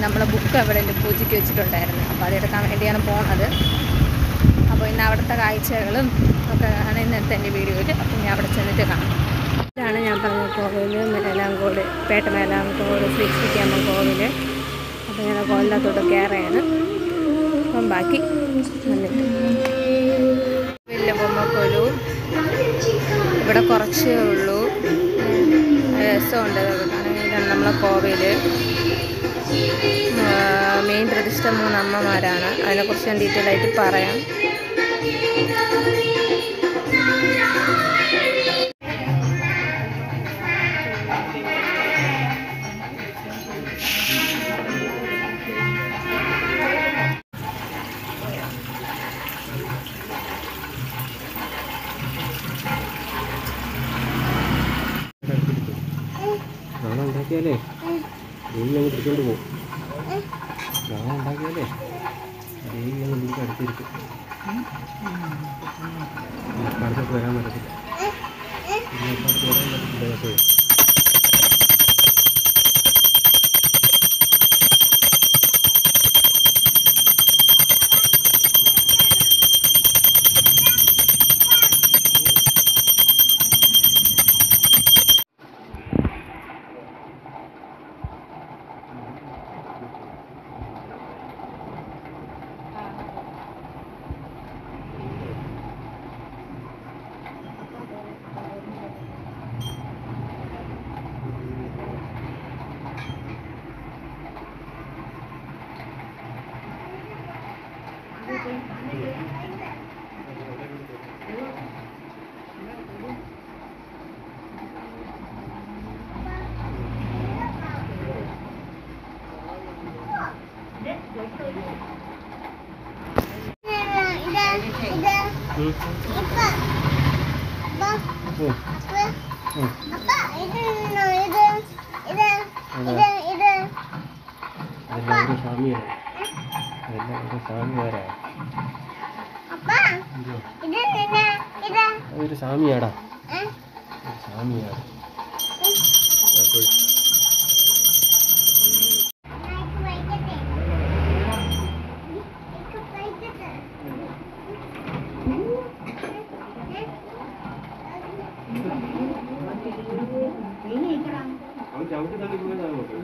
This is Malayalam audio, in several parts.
നമ്മളെ ബുക്ക് അവിടെ ഉണ്ട് പൂജയ്ക്ക് വെച്ചിട്ടുണ്ടായിരുന്നു അപ്പോൾ അതെടുക്കാൻ വേണ്ടിയാണ് പോണത് അപ്പോൾ ഇന്ന് അവിടുത്തെ കാഴ്ചകളും ഒക്കെ ആണ് ഇന്നത്തെ എൻ്റെ വീഡിയോയിൽ അപ്പോൾ ഞാൻ അവിടെ ചെന്നിട്ട് കാണാം ഇതാണ് ഞാൻ പറഞ്ഞ കോവിൽ മേലാങ്കോട് പേട്ട മേലാങ്കോട് ശ്രീ ശ്രീക്കാമ്മ കോവിൽ അപ്പോൾ ഞാൻ കോവിലത്തോട്ട് കയറുകയാണ് അപ്പം ബാക്കി വന്നിട്ട് വലിയ ബൊമ്മക്കോലു ഇവിടെ കുറച്ചേ ഉള്ളൂ രസമുണ്ട് അതൊക്കെ കാണാൻ ഇതാണ് നമ്മളെ കോവിൽ മെയിൻ പ്രതിഷ്ഠ മൂന്ന് അമ്മമാരാണ് അതിനെക്കുറിച്ച് ഞാൻ ഡീറ്റെയിൽ ആയിട്ട് പറയാം നാളെ ഉണ്ടാക്കിയാലേ ഡെയിലി അങ്ങ് പിടിച്ചോണ്ട് പോകും നാളെ ഉണ്ടാക്കിയാലേ ഡെയിലി അങ്ങ് നമുക്ക് അടുത്തിരിക്കും അടുത്തൊക്കെ വരാൻ പറ്റത്തില്ല അടുത്ത് വരാൻ പറ്റത്തില്ല കേട്ടോ ഉം. ഉം. ഉം. അതെല്ലാം ഒരു സ്വാമിയാണ് അതെല്ലാം ഒരു സ്വാമിമാരാണ് അതൊരു സ്വാമിയാടാ ഒരു സ്വാമിയാണ് ആ, പോയി. അവൻ ചവിട്ടി തള്ളി പോയതാണ് നോക്ക്.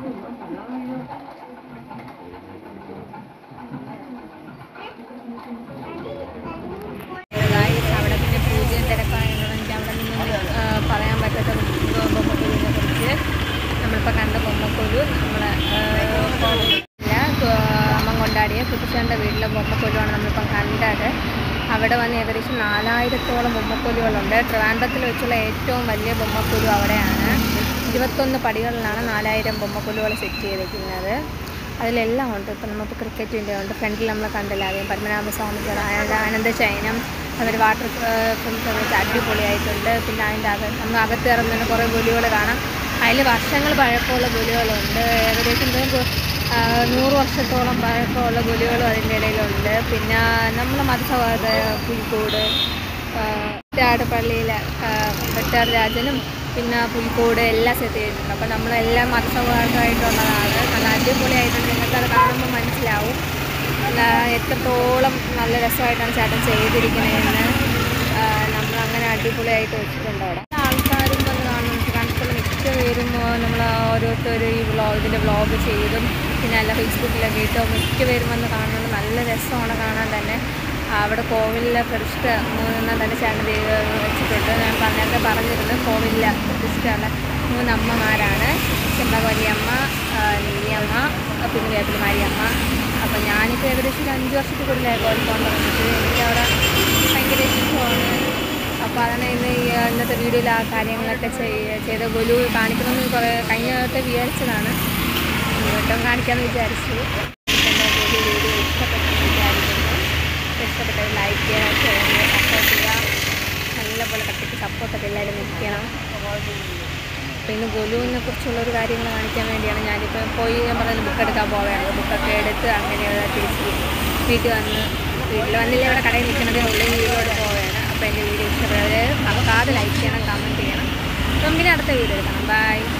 ഗായ്സ് അവിടെ പിന്നെ പൂജയും തിരക്കായതുകൊണ്ട് എനിക്ക് അവിടെ നിന്ന് ആ, പറയാൻ പറ്റാത്ത ബൊമ്മക്കൊലുവിനെ കുറിച്ച് നമ്മളിപ്പോൾ കണ്ട ബൊമ്മക്കൊലു നമ്മളെ കോവിലില്ല അമ്മ കൊണ്ടാടിയ കുട്ടിച്ചാൻ്റെ വീട്ടിലെ ബൊമ്മക്കൊലുവാണ് നമ്മളിപ്പം കണ്ടത് അവിടെ വന്ന് ഏകദേശം നാലായിരത്തോളം ബൊമ്മക്കൊലുകളുണ്ട് ട്രിവാൻഡ്രത്തിൽ വെച്ചുള്ള ഏറ്റവും വലിയ ബൊമ്മക്കൊലു അവിടെയാണ് ഇരുപത്തൊന്ന് പടികളിലാണ് നാലായിരം ബൊമ്മക്കൊലുകൾ സെറ്റ് ചെയ്തിരിക്കുന്നത് അതിലെല്ലാം ഉണ്ട് ഇപ്പം നമുക്ക് ക്രിക്കറ്റിൻ്റെ ഉണ്ട് ഫ്രണ്ടിൽ നമ്മൾ കണ്ടില്ല ആദ്യം പത്മനാഭ സ്വാമി ആനന്ദ ശയനം അവർ വാട്ടർ ഫിൽസ് വെച്ച് അടിപൊളിയായിട്ടുണ്ട് പിന്നെ അതിൻ്റെ അകത്ത് നമ്മൾ അകത്ത് ഇറങ്ങുന്ന കുറേ ഗുലികൾ കാണാം അതിൽ വർഷങ്ങൾ പഴക്കമുള്ള ഗുലികളുണ്ട് ഏകദേശം നമുക്ക് നൂറ് വർഷത്തോളം പഴക്കമുള്ള ഗുലികളും അതിൻ്റെ ഇടയിലുണ്ട് പിന്നെ നമ്മൾ മതസൗഹാർദ്ദ പുലിക്കോട് വെട്ടാട് പള്ളിയിലെ വെട്ടാട് രാജനും പിന്നെ പുലിക്കോട് എല്ലാം സെറ്റ് ചെയ്തിട്ടുണ്ട് അപ്പോൾ നമ്മളെല്ലാം മതസൗഹാർദ്ദമായിട്ടുള്ളതാണ് നല്ല അടിപൊളിയായിട്ടുണ്ട് നിങ്ങൾക്കത് കാണുമ്പോൾ മനസ്സിലാവും നല്ല എത്രത്തോളം നല്ല രസമായിട്ടാണ് ചേട്ടൻ ചെയ്തിരിക്കുന്നതെന്ന് നമ്മൾ അങ്ങനെ അടിപൊളിയായിട്ട് വെച്ചിട്ടുണ്ട് അവിടെ ആൾക്കാരും വന്ന് കാണുന്നുണ്ട് കണ്ടിട്ടുള്ള മിക്ക പേരും നമ്മൾ ഓരോരുത്തർ ഈ വ്ളോഗ് ഇതിൻ്റെ വ്ളോഗ് ചെയ്തും പിന്നെ അല്ല ഫേസ്ബുക്കിലൊക്കെ ഇട്ടോ മിക്ക പേരും വന്ന് കാണുന്നുണ്ട് നല്ല രസമാണ് കാണാൻ തന്നെ അവിടെ കോവിലിലെ പ്രതിഷ്ഠ മൂന്നെണ്ണം തന്നെ ചേട്ടൻ ദൈവം വെച്ചിട്ടുണ്ട് ഞാൻ പറഞ്ഞ- നേരത്തെ പറഞ്ഞിരുന്നു കോവിലിലെ പ്രതിഷ്ഠയുള്ള മൂന്ന് അമ്മമാരാണ് ചെമ്പകവല്ലിയമ്മ ആ, നീലിയമ്മ ആ, പിന്നെ വേപ്പിലുമാരിയമ്മ അപ്പോൾ ഞാനിപ്പോൾ ഏകദേശം ഒരു അഞ്ച് വർഷത്തിൽ കൂടുതലായി കോവിൽ പോകാൻ തുടങ്ങിയിട്ട് എനിക്കവിടെ ഭയങ്കര ഇഷ്ടമാണ് അപ്പോൾ അതാണ് ഇന്ന് ഈ ഇന്നത്തെ വീഡിയോയിൽ ആ കാര്യങ്ങളൊക്കെ ചെയ്യ ചെയ്ത ഗുലു കാണിക്കണമെന്ന് കുറേ കഴിഞ്ഞ വട്ടം വിചാരിച്ചതാണ് ഈ വട്ടം കാണിക്കാമെന്ന് വിചാരിച്ചു എൻ്റെ ഗുലു വീഡിയോ ഇഷ്ടപ്പെട്ടെന്ന് വിചാരിക്കുന്നു ഇഷ്ടപ്പെട്ടത് ലൈക്ക് ചെയ്യുക ഷെയർ ചെയ്യുക സപ്പോർട്ട് ചെയ്യുക നല്ലപോലെ കട്ടിക്ക് സപ്പോർട്ടൊക്കെ എല്ലാവരും നിൽക്കണം അപ്പോൾ ഇന്ന് ഗുലുവിനെ കുറിച്ചുള്ളൊരു കാര്യങ്ങൾ കാണിക്കാൻ വേണ്ടിയാണ് ഞാനിപ്പോൾ പോയി ഞാൻ പറഞ്ഞത് ബുക്ക് എടുക്കാൻ പോവുകയാണ് ബുക്കൊക്കെ എടുത്ത് അങ്ങനെ തിരിച്ച് വീട്ടിൽ വന്ന് വീട്ടിൽ വന്നില്ല ഇവിടെ കടയിൽ നിൽക്കണതേ ഉള്ളൂ വീട്ടിലോട്ട് പോവുകയാണ് അപ്പോൾ എൻ്റെ വീഡിയോ ഇഷ്ടപ്പെട്ടവർ മറക്കാതെ ലൈക്ക് ചെയ്യണം കമൻറ്റ് ചെയ്യണം അപ്പം പിന്നെ അടുത്ത വീഡിയോ എടുക്കണം ബൈ